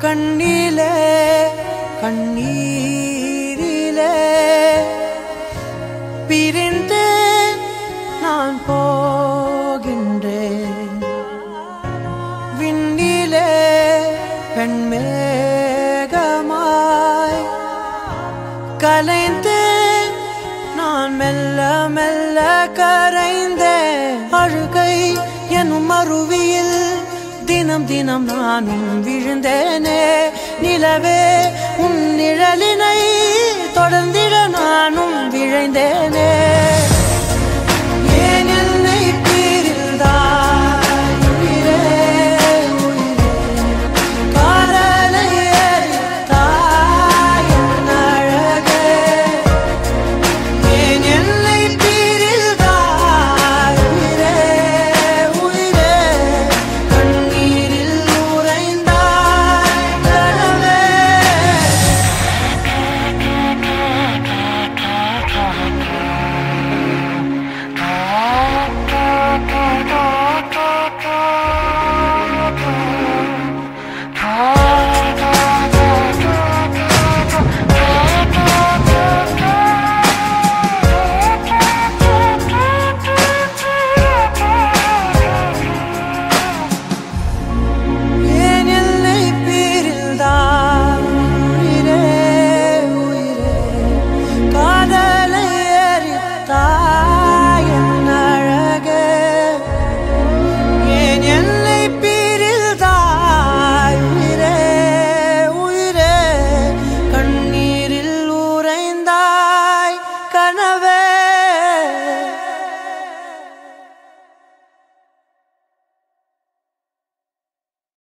கண்ணிலே கண்ணீரிலே பிரிந்து நான் போகின்றேன் விண்ணிலே பெண்மேகமாய் கலைந்து நான் மெல்ல மெல்ல கரைந்தேன் அழுகை எனும் அருவியில் தினம் தினம் நானும் விழுந்தேனே நிலவே உன் நிழலினை தொடர்ந்திட நானும் விழைந்தேனே